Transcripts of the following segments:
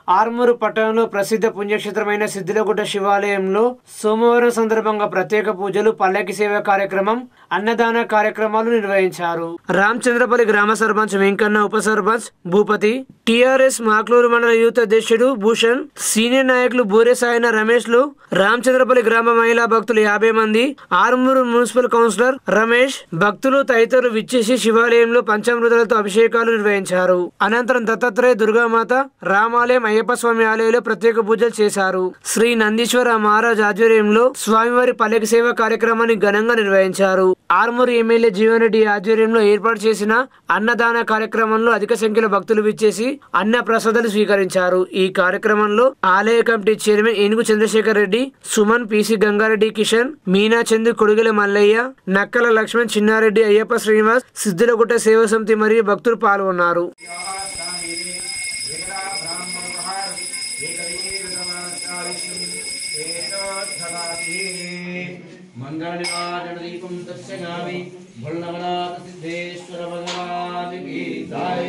ఆర్మూరు పట్టణంలో ప్రసిద్ధ పుణ్యక్షేత్రమైన సిద్ధిలగుట్ట శివాలయంలో సోమవారం సందర్భంగా ప్రత్యేక పూజలు పల్లకి సేవ కార్యక్రమం అన్నదాన కార్యక్రమాలు నిర్వహించారు రామచంద్రపల్లి గ్రామ సర్పంచ్ వెంకన్న ఉప సర్పంచ్ భూపతి టిఆర్ఎస్ మాక్లూరు మండల యూత్ అధ్యక్షుడు భూషణ్ సీనియర్ నాయకులు బూరే సాయన రమేష్ లు రామచంద్రపల్లి గ్రామ మహిళా భక్తులు యాభై మంది ఆర్మూరు మున్సిపల్ కౌన్సిలర్ రమేష్ భక్తులు తదితరులు విచ్చేసి శివాలయంలో పంచామృతాలతో అభిషేకాలు నిర్వహించారు అనంతరం దత్తాత్రేయ దుర్గామాత రామాలయం అయ్యప్ప స్వామి ఆలయంలో ప్రత్యేక పూజలు చేశారు శ్రీ నందీశ్వర మహారాజ్ ఆధ్వర్యంలో స్వామివారి పల్లకి సేవ కార్యక్రమాన్ని ఘనంగా నిర్వహించారు ఆర్మూరు ఎమ్మెల్యే జీవన్ రెడ్డి ఆధ్వర్యంలో ఏర్పాటు చేసిన అన్నదాన కార్యక్రమంలో అధిక సంఖ్యలో భక్తులు విచ్చేసి అన్న ప్రసాదాలు స్వీకరించారు ఈ కార్యక్రమంలో ఆలయ committee chairman Enugu Chandrashekar Reddy Suman PC Gangareddy Kishan Meena Chandu Kodugula Mallaiah Nakkala Laxman Chinnareddy Ayyappa Srinivas Siddulagutta సేవా సమితి మరియు భక్తులు పాల్గొన్నారు మంగళనివారణదీపం దర్శయామి భుల్నవనాథ సిద్ధేశ్వర భగవాన్ కీ జై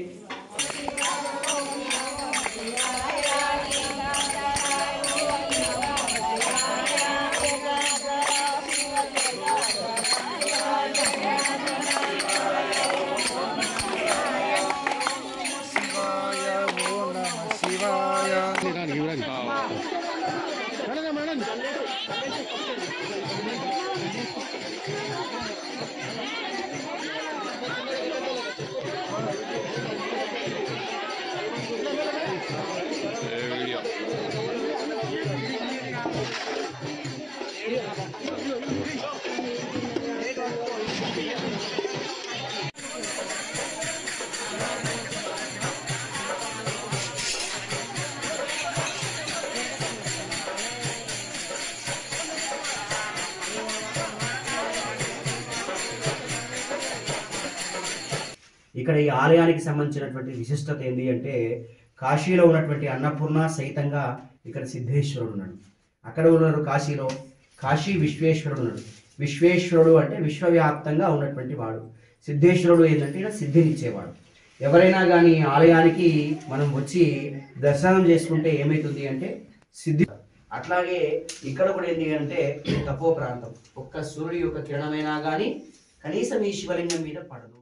ఇక్కడ ఈ ఆలయానికి సంబంధించినటువంటి విశిష్టత ఏంటి అంటే కాశీలో ఉన్నటువంటి అన్నపూర్ణ సహితంగా ఇక్కడ సిద్ధేశ్వరుడు ఉన్నాడు అక్కడ ఉన్నారు కాశీలో కాశీ విశ్వేశ్వరుడు ఉన్నాడు విశ్వేశ్వరుడు అంటే విశ్వవ్యాప్తంగా ఉన్నటువంటి వాడు సిద్ధేశ్వరుడు ఏంటంటే ఇక్కడ సిద్ధినిచ్చేవాడు ఎవరైనా కానీ ఆలయానికి మనం వచ్చి దర్శనం చేసుకుంటే ఏమవుతుంది అంటే సిద్ధి అట్లాగే ఇక్కడ కూడా ఏంటి అంటే తపో ప్రాంతం ఒక్క సూర్యుడి యొక్క కిరణమైనా కానీ కనీసం ఈ శివలింగం మీద పడదు